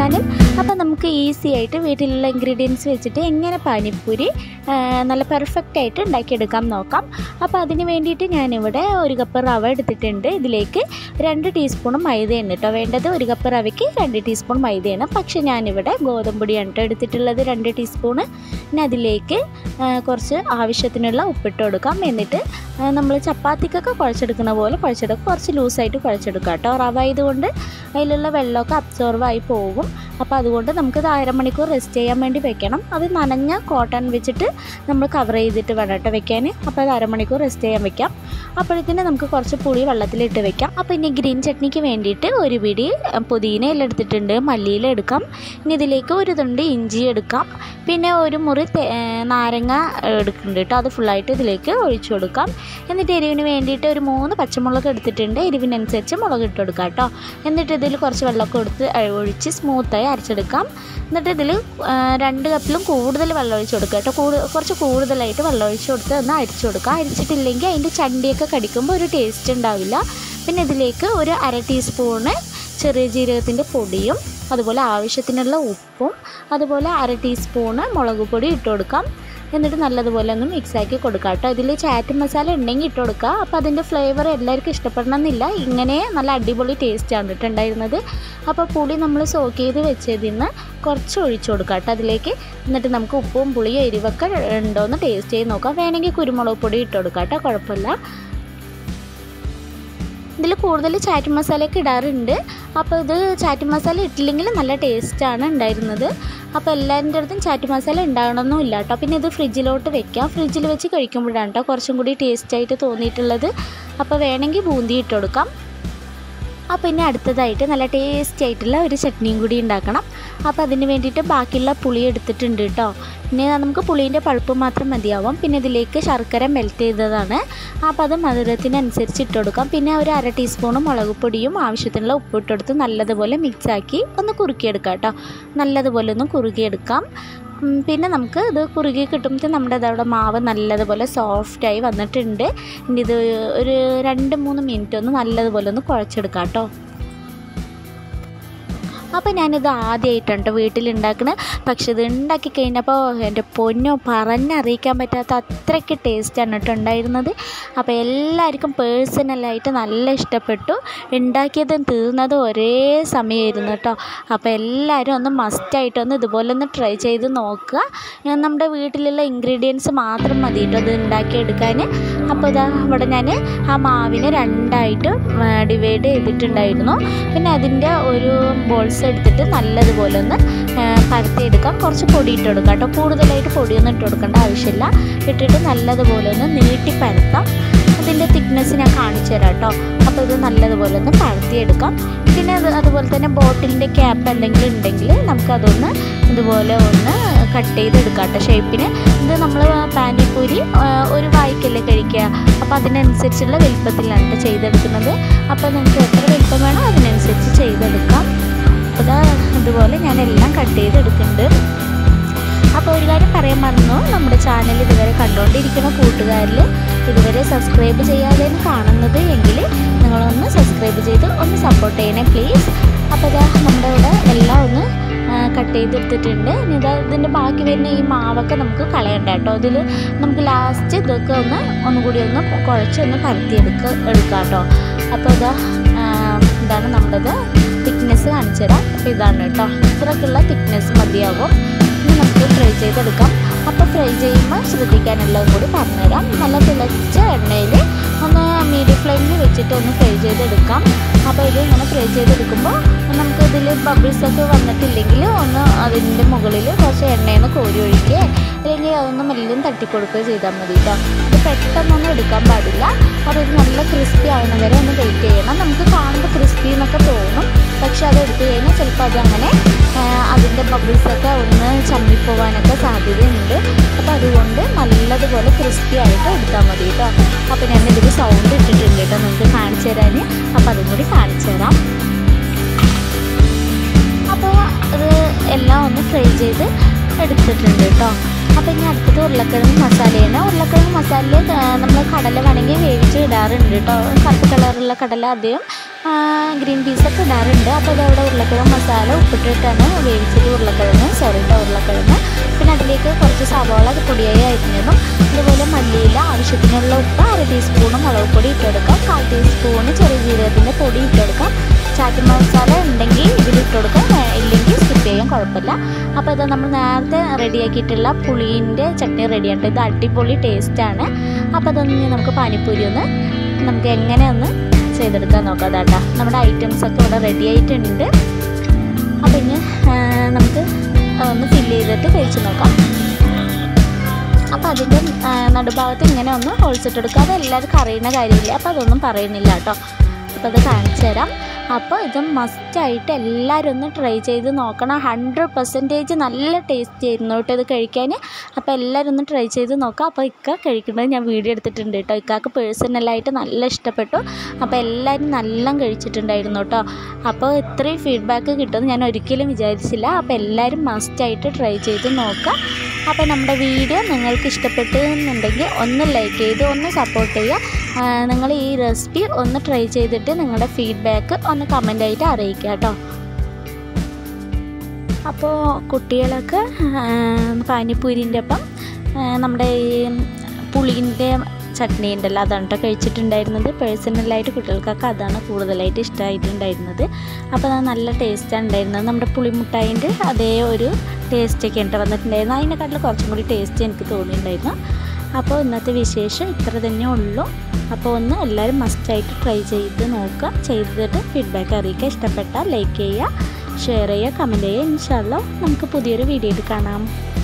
channel അപ്പോൾ നമുക്ക് easy ആയിട്ട് വീട്ടിലുള്ള ഇൻഗ്രീഡിയൻസ് വെച്ചിട്ട് എങ്ങനെ പാനിപ്പൂരി ആ, നല്ല പെർഫെക്റ്റ് ആയിട്ട് ഉണ്ടാക്കിയെടുക്കാം നോക്കാം അപ്പോൾ അതിന് വേണ്ടിയിട്ട് ഞാനിവിടെ ഒരു കപ്പ് റവ എടുത്തിട്ടുണ്ട് ഇതിലേക്ക് രണ്ട് ടീസ്പൂൺ മൈദയാണ് കേട്ടോ വേണ്ടത് ഒരു കപ്പ് റവയ്ക്ക് രണ്ട് ടീസ്പൂൺ മൈദയാണ് പക്ഷേ ഞാനിവിടെ ഗോതമ്പൊടിയാണ് കേട്ടോ എടുത്തിട്ടുള്ളത് രണ്ട് ടീസ്പൂണ് പിന്നെ അതിലേക്ക് ആ, കുറച്ച് ആവശ്യത്തിനുള്ള ഉപ്പിട്ട് കൊടുക്കാം എന്നിട്ട് നമ്മൾ ചപ്പാത്തിക്കൊക്കെ കുഴച്ചെടുക്കുന്ന പോലെ കുഴച്ചെടുക്കുക കുറച്ച് ലൂസായിട്ട് കുഴച്ചെടുക്കുക കേട്ടോ റവ ആയതുകൊണ്ട് അതിലുള്ള വെള്ളമൊക്കെ അബ്സോർവ് ആയി പോകും അപ്പോൾ അതുകൊണ്ട് നമുക്കിത് അരമണിക്കൂർ റെസ്റ്റ് ചെയ്യാൻ വേണ്ടി വെക്കണം അത് നനഞ്ഞ കോട്ടൺ വെച്ചിട്ട് നമ്മൾ കവർ ചെയ്തിട്ട് വേണം കേട്ടോ വെക്കാൻ അപ്പോൾ അത് അരമണിക്കൂർ റെസ്റ്റ് ചെയ്യാൻ വെക്കാം അപ്പോഴത്തേന് നമുക്ക് കുറച്ച് പുളി വെള്ളത്തിലിട്ട് വെക്കാം അപ്പോൾ ഇനി ഗ്രീൻ ചട്നിക്ക് വേണ്ടിയിട്ട് ഒരു പിടി പുതിന എല്ലാം എടുത്തിട്ടുണ്ട് മല്ലിയില എടുക്കാം ഇനി ഇതിലേക്ക് ഒരു തുണ്ട് ഇഞ്ചി എടുക്കാം പിന്നെ ഒരു മുറി തേ- ഏ, നാരങ്ങ എടുക്കുന്നുണ്ട് കേട്ടോ അത് ഫുള്ളായിട്ട് ഇതിലേക്ക് ഒഴിച്ചു കൊടുക്കാം എന്നിട്ട് എരിവിന് വേണ്ടിയിട്ട് ഒരു മൂന്ന് പച്ചമുളക് എടുത്തിട്ടുണ്ട് എരിവിനനുസരിച്ച് മുളക് ഇട്ട് കൊടുക്കാം കേട്ടോ എന്നിട്ട് ഇതിൽ കുറച്ച് വെള്ളമൊക്കെ എടുത്ത് അ- ഒഴിച്ച് സ്മൂത്തായി അരച്ചെടുക്കാം എന്നിട്ട് ഇതിൽ രണ്ട് കപ്പിലും കൂടുതൽ വെള്ളം ഒഴിച്ച് കൊടുക്കുക കേട്ടോ കൂടു കുറച്ച് കൂടുതലായിട്ട് വെള്ളം ഒഴിച്ച് കൊടുത്ത് ഒന്ന് അരിച്ചു കൊടുക്കുക അരിച്ചിട്ടില്ലെങ്കിൽ അതിൻ്റെ ചണ്ടിയൊക്കെ കടിക്കുമ്പോൾ ഒരു ടേസ്റ്റ് ഉണ്ടാവില്ല പിന്നെ ഇതിലേക്ക് ഒരു അര ടീസ്പൂണ് ചെറിയ ജീരകത്തിൻ്റെ പൊടിയും അതുപോലെ ആവശ്യത്തിനുള്ള ഉപ്പും അതുപോലെ അര ടീസ്പൂണ് മുളക് പൊടി ഇട്ട് കൊടുക്കാം എന്നിട്ട് നല്ലതുപോലെ ഒന്ന് മിക്സ് ആക്കി കൊടുക്കുക കേട്ടോ ഇതിൽ ചാറ്റ് മസാല ഉണ്ടെങ്കിൽ ഇട്ട് കൊടുക്കുക അപ്പോൾ അതിൻ്റെ ഫ്ലേവർ എല്ലാവർക്കും ഇഷ്ടപ്പെടണമെന്നില്ല ഇങ്ങനെ നല്ല അടിപൊളി ടേസ്റ്റാണ് കേട്ടോ ഉണ്ടായിരുന്നത് അപ്പോൾ പുളി നമ്മൾ സോക്ക് ചെയ്ത് വെച്ചതിൽ നിന്ന് കുറച്ച് ഒഴിച്ചു കൊടുക്കുക കേട്ടോ അതിലേക്ക് എന്നിട്ട് നമുക്ക് ഉപ്പും പുളിയും എരിവൊക്കെ ഉണ്ടോയെന്ന് ടേസ്റ്റ് ചെയ്ത് നോക്കാം വേണമെങ്കിൽ കുരുമുളക് പൊടി ഇട്ട് കൊടുക്കുക കേട്ടോ കുഴപ്പമില്ല ഇതിൽ കൂടുതൽ ചാറ്റ് മസാലയൊക്കെ ഇടാറുണ്ട് അപ്പോൾ ഇത് ചാറ്റ് മസാല ഇട്ടില്ലെങ്കിൽ നല്ല ടേസ്റ്റാണ് ഉണ്ടായിരുന്നത് അപ്പോൾ എല്ലാവരുടെ അടുത്തും ചാറ്റ് മസാല ഉണ്ടാകണമെന്നും ഇല്ല കേട്ടോ പിന്നെ ഇത് ഫ്രിഡ്ജിലോട്ട് വെക്കാം ഫ്രിഡ്ജിൽ വെച്ച് കഴിക്കുമ്പോഴാണ് കേട്ടോ കുറച്ചും കൂടി ടേസ്റ്റായിട്ട് തോന്നിയിട്ടുള്ളത് അപ്പോൾ വേണമെങ്കിൽ ബൂന്തി ഇട്ട് കൊടുക്കാം അപ്പോൾ ഇനി അടുത്തതായിട്ട് നല്ല ടേസ്റ്റി ആയിട്ടുള്ള ഒരു ചട്നിയും കൂടി ഉണ്ടാക്കണം അപ്പോൾ അതിന് വേണ്ടിയിട്ട് ബാക്കിയുള്ള പുളി എടുത്തിട്ടുണ്ട് കേട്ടോ പിന്നെ നമുക്ക് പുളീൻ്റെ പഴുപ്പ് മാത്രം മതിയാവും പിന്നെ ഇതിലേക്ക് ശർക്കര മെൽറ്റ് ചെയ്തതാണ് അപ്പോൾ അത് മധുരത്തിനനുസരിച്ച് ഇട്ട് കൊടുക്കാം പിന്നെ ഒരു അര ടീസ്പൂൺ മുളക് പൊടിയും ആവശ്യത്തിനുള്ള ഉപ്പ് ഇട്ടെടുത്ത് നല്ലതുപോലെ മിക്സാക്കി ഒന്ന് കുറുക്കിയെടുക്കാം കേട്ടോ നല്ലതുപോലെ ഒന്ന് കുറുകിയെടുക്കാം ഉം, പിന്നെ നമുക്ക് ഇത് കുറുകി കിട്ടുമ്പോൾ നമ്മുടെ അതവിടെ മാവ് നല്ലതുപോലെ സോഫ്റ്റായി വന്നിട്ടുണ്ട് ഇനി ഇത് ഒരു രണ്ട് മൂന്ന് മിനിറ്റ് ഒന്ന് നല്ലതുപോലെ ഒന്ന് കുഴച്ചെടുക്കാം കേട്ടോ അപ്പോൾ ഞാനിത് ആദ്യമായിട്ടാണ് കേട്ടോ വീട്ടിലുണ്ടാക്കുന്നത് പക്ഷെ ഇത് ഉണ്ടാക്കി കഴിഞ്ഞപ്പോൾ എൻ്റെ പൊന്നോ പറഞ്ഞറിയിക്കാൻ പറ്റാത്ത അത്രയ്ക്ക് ടേസ്റ്റാണ് കേട്ടോ ഉണ്ടായിരുന്നത് അപ്പോൾ എല്ലാവർക്കും പേഴ്സണലായിട്ട് നല്ല ഇഷ്ടപ്പെട്ടു ഉണ്ടാക്കിയതും തീർന്നതും ഒരേ സമയമായിരുന്നു കേട്ടോ അപ്പോൾ എല്ലാവരും ഒന്ന് മസ്റ്റായിട്ടൊന്ന് ഇതുപോലെ ഒന്ന് ട്രൈ ചെയ്ത് നോക്കുക ഞാൻ നമ്മുടെ വീട്ടിലുള്ള ഇൻഗ്രീഡിയൻസ് മാത്രം മതി കേട്ടോ ഇത് ഉണ്ടാക്കിയെടുക്കാൻ അപ്പോൾ ഇതാ ഇവിടെ ഞാൻ ആ മാവിനെ രണ്ടായിട്ട് ഡിവൈഡ് ചെയ്തിട്ടുണ്ടായിരുന്നു പിന്നെ അതിൻ്റെ ഒരു ബോൾസ് എടുത്തിട്ട് നല്ലതുപോലെ ഒന്ന് ആ, പരത്തിയെടുക്കാം കുറച്ച് പൊടി ഇട്ട് കൊടുക്കാം കേട്ടോ കൂടുതലായിട്ട് പൊടിയൊന്നും ഇട്ട് കൊടുക്കേണ്ട ആവശ്യമില്ല ഇട്ടിട്ട് നല്ലതുപോലെ ഒന്ന് നീട്ടി പരത്താം അതിൻ്റെ തിക്നെസ് ഞാൻ കാണിച്ചു തരാം കേട്ടോ അപ്പോൾ ഇത് നല്ലതുപോലെ ഒന്ന് പരത്തിയെടുക്കാം പിന്നെ അത് അതുപോലെ തന്നെ ബോട്ടിലിൻ്റെ ക്യാപ്പ് എന്തെങ്കിലും ഉണ്ടെങ്കിൽ നമുക്കതൊന്ന് ഇതുപോലെ ഒന്ന് കട്ട് ചെയ്തെടുക്കാം കേട്ടോ ഷേപ്പിന് ഇത് നമ്മൾ പാനിപ്പൂരി ആ, ഒരു വായിക്കല്ലേ കഴിക്കുക അപ്പോൾ അതിനനുസരിച്ചുള്ള വലിപ്പത്തിലാണ് കേട്ടോ ചെയ്തെടുക്കുന്നത് അപ്പോൾ നിങ്ങൾക്ക് എത്ര വലിപ്പം വേണോ അതിനനുസരിച്ച് ചെയ്തെടുക്കാം അപ്പോൾ ദാ ഇതുപോലെ ഞാൻ എല്ലാം കട്ട് ചെയ്തെടുക്കുന്നുണ്ട് അപ്പോൾ ഒരു കാര്യം പറയാൻ മറന്നു നമ്മുടെ ചാനൽ ഇതുവരെ കണ്ടുകൊണ്ടിരിക്കുന്ന കൂട്ടുകാരിൽ ഇതുവരെ സബ്സ്ക്രൈബ് ചെയ്യാതെയാണ് കാണുന്നത് എങ്കിൽ നിങ്ങളൊന്ന് സബ്സ്ക്രൈബ് ചെയ്ത് ഒന്ന് സപ്പോർട്ട് ചെയ്യണേ പ്ലീസ് അപ്പോൾ ഇതാ നമ്മുടെ ഇവിടെ എല്ലാം ഒന്ന് കട്ട് ചെയ്തെടുത്തിട്ടുണ്ട് ഇനി ഇതാ ഇതിൻ്റെ ബാക്കി വരുന്ന ഈ മാവൊക്കെ നമുക്ക് കളയണ്ട കേട്ടോ ഇതിൽ നമുക്ക് ലാസ്റ്റ് ഇതൊക്കെ ഒന്ന് ഒന്നുകൂടി ഒന്ന് കുഴച്ചൊന്ന് പരത്തിയെടുക്കുക എടുക്കാം കേട്ടോ അപ്പോൾ ഇതാ ആ, ഇതാണ് നമ്മുടേത് തിക്നെസ് കാണിച്ചു തരാം അപ്പോൾ ഇതാണ് കേട്ടോ ഇത്രയൊക്കെയുള്ള തിക്നെസ് മതിയാകും ഇനി നമുക്ക് ഫ്രൈ ചെയ്തെടുക്കാം അപ്പോൾ ഫ്രൈ ചെയ്യുമ്പോൾ ശ്രദ്ധിക്കാനുള്ളതും കൂടി പറഞ്ഞുതരാം നല്ല തിളച്ച എണ്ണയിൽ ഒന്ന് മീഡിയം ഫ്ലെയിമിൽ വെച്ചിട്ട് ഒന്ന് ഫ്രൈ ചെയ്തെടുക്കാം അപ്പോൾ ഇത് ഇങ്ങനെ ഫ്രൈ ചെയ്തെടുക്കുമ്പോൾ നമുക്ക് ഇതിൽ ബബിൾസ് ഒക്കെ വന്നിട്ടില്ലെങ്കിൽ ഒന്ന് അതിൻ്റെ മുകളിൽ കുറച്ച് എണ്ണയൊന്ന് കോരി ഒഴിക്കുക അല്ലെങ്കിൽ അതൊന്ന് മെല്ലും തട്ടിക്കൊടുക്കുകയോ ചെയ്താൽ മതി കേട്ടോ ഇത് പെട്ടെന്നൊന്നും എടുക്കാൻ പാടില്ല അപ്പോൾ ഇത് നല്ല ക്രിസ്പി ആവുന്ന വരെ ഒന്ന് വെയിറ്റ് ചെയ്യണം നമുക്ക് കാണുമ്പോൾ ക്രിസ്പി എന്നൊക്കെ തോന്നും പക്ഷെ അത് എടുത്തു കഴിഞ്ഞാൽ ചിലപ്പോൾ അതങ്ങനെ അതിൻ്റെ ബബിൾസൊക്കെ ഒന്ന് ചമ്മിപ്പോവാനൊക്കെ സാധ്യതയുണ്ട് അപ്പോൾ അതുകൊണ്ട് നല്ലതുപോലെ ക്രിസ്പി ആയിട്ട് എടുത്താൽ മതി കേട്ടോ അപ്പോൾ ഞാൻ ഇതിൽ സൗണ്ട് ഇട്ടിട്ടുണ്ട് കേട്ടോ നിങ്ങൾക്ക് കാണിച്ചു തരാൻ അപ്പോൾ അതും കൂടി കാണിച്ചു തരാം അപ്പോൾ അത് എല്ലാം ഒന്ന് ഫ്രൈ ചെയ്ത് എടുത്തിട്ടുണ്ട് കേട്ടോ അപ്പോൾ ഇനി അടുത്തത് ഉരുളക്കിഴങ്ങ് മസാലയാണ് ഉരുളക്കിഴങ്ങ് മസാലയിൽ നമ്മൾ കടല വേണമെങ്കിൽ വേവിച്ച് ഇടാറുണ്ട് കേട്ടോ കറുപ്പ് കളറുള്ള കടല അധികം ഗ്രീൻ പീസൊക്കെ ഇടാറുണ്ട് അപ്പോൾ അതവിടെ ഉരുളക്കിഴങ്ങ് മസാല ഉപ്പിട്ടിട്ടാണ് വേവിച്ചത് ഉരുളക്കിഴങ്ങ് സോറി കേട്ടോ ഉരുളക്കിഴങ്ങ് പിന്നെ അതിലേക്ക് കുറച്ച് സവാള പൊടിയായി അരിഞ്ഞതും അതുപോലെ മല്ലിയില ആവശ്യത്തിനുള്ള ഉപ്പ് അര ടീസ്പൂണ് മുളക് പൊടി ഇട്ടെടുക്കാം കാൽ ടീസ്പൂണ് ചെറിയ ജീരകത്തിൻ്റെ പൊടി ഇട്ടെടുക്കാം ചാറ്റ് മസാല ഉണ്ടെങ്കിൽ ഇതിൽ ഇട്ടുകൊടുക്കാം ഇല്ലെങ്കിൽ സ്കിപ്പ് ചെയ്യാൻ കുഴപ്പമില്ല അപ്പോൾ ഇത് നമ്മൾ നേരത്തെ റെഡിയാക്കിയിട്ടുള്ള പുളീൻ്റെ ചട്നി റെഡിയായിട്ട് ഇത് അടിപൊളി ടേസ്റ്റാണ് അപ്പോൾ അതൊന്ന് നമുക്ക് പാനിപ്പൂരി ഒന്ന് നമുക്ക് എങ്ങനെ ഒന്ന് ചെയ്തെടുക്കാൻ നോക്കാം അതാട്ടാ നമ്മുടെ ഐറ്റംസ് ഒക്കെ ഇവിടെ റെഡി ആയിട്ടുണ്ട് അപ്പോൾ ഇനി നമുക്ക് ഒന്ന് ഫില്ല് ചെയ്തിട്ട് കഴിച്ച് നോക്കാം അപ്പോൾ അതിൻ്റെ നടുഭാഗത്ത് ഇങ്ങനെ ഒന്ന് ഹോൾസ് ഇട്ടെടുക്കുക അത് എല്ലാവർക്കും അറിയുന്ന കാര്യമില്ല അപ്പോൾ അതൊന്നും പറയുന്നില്ല കേട്ടോ അപ്പോൾ അത് കാണിച്ചു തരാം അപ്പോൾ ഇത് മസ്റ്റായിട്ട് എല്ലാവരും ഒന്ന് ട്രൈ ചെയ്ത് നോക്കണം ഹൺഡ്രഡ് പെർസെൻറ്റേജ് നല്ല ടേസ്റ്റ് ആയിരുന്നു കേട്ടോ ഇത് കഴിക്കാൻ അപ്പോൾ എല്ലാവരും ഒന്ന് ട്രൈ ചെയ്ത് നോക്കാം അപ്പോൾ ഇക്ക കഴിക്കുന്നത് ഞാൻ വീഡിയോ എടുത്തിട്ടുണ്ട് കേട്ടോ ഇക്കാക്ക് പേഴ്സണലായിട്ട് നല്ല ഇഷ്ടപ്പെട്ടു അപ്പോൾ എല്ലാവരും നല്ല കഴിച്ചിട്ടുണ്ടായിരുന്നു കേട്ടോ അപ്പോൾ ഇത്രയും ഫീഡ്ബാക്ക് കിട്ടുമെന്ന് ഞാൻ ഒരിക്കലും വിചാരിച്ചില്ല അപ്പോൾ എല്ലാവരും മസ്റ്റായിട്ട് ട്രൈ ചെയ്ത് നോക്കാം അപ്പോൾ നമ്മുടെ വീഡിയോ നിങ്ങൾക്ക് ഇഷ്ടപ്പെട്ടു എന്നുണ്ടെങ്കിൽ ഒന്ന് ലൈക്ക് ചെയ്ത് ഒന്ന് സപ്പോർട്ട് ചെയ്യുക നിങ്ങൾ ഈ റെസിപ്പി ഒന്ന് ട്രൈ ചെയ്തിട്ട് നിങ്ങളുടെ ഫീഡ്ബാക്ക് ഒന്ന് കമൻ്റായിട്ട് അറിയിക്കുക കേട്ടോ അപ്പോൾ കുട്ടികളൊക്കെ പാനിപ്പൂരിൻ്റെ ഒപ്പം നമ്മുടെ ഈ പുളീൻ്റെ ചട്നി ഉണ്ടല്ലോ അതാണ് കേട്ടോ കഴിച്ചിട്ടുണ്ടായിരുന്നത് പേഴ്സണലായിട്ട് കുട്ടികൾക്കൊക്കെ അതാണ് കൂടുതലായിട്ട് ഇഷ്ടമായിട്ടുണ്ടായിരുന്നത് അപ്പോൾ അത് നല്ല ടേസ്റ്റാണ് ഉണ്ടായിരുന്നത് നമ്മുടെ പുളിമുട്ടായിൻ്റെ അതേ ഒരു ടേസ്റ്റൊക്കെ ഉണ്ട് വന്നിട്ടുണ്ടായിരുന്നു അതിനെക്കാട്ടിൽ കുറച്ചും കൂടി ടേസ്റ്റ് എനിക്ക് തോന്നിയിട്ടുണ്ടായിരുന്നു അപ്പോൾ ഇന്നത്തെ വിശേഷം ഇത്ര തന്നെ ഉള്ളൂ അപ്പോൾ ഒന്ന് എല്ലാവരും മസ്റ്റായിട്ട് ട്രൈ ചെയ്ത് നോക്കുക ചെയ്തിട്ട് ഫീഡ്ബാക്ക് അറിയിക്കുക ഇഷ്ടപ്പെട്ടാൽ ലൈക്ക് ചെയ്യുക ഷെയർ ചെയ്യുക കമൻറ്റ് ചെയ്യുക ഇൻഷാല്ലോ നമുക്ക് പുതിയൊരു വീഡിയോയിൽ കാണാം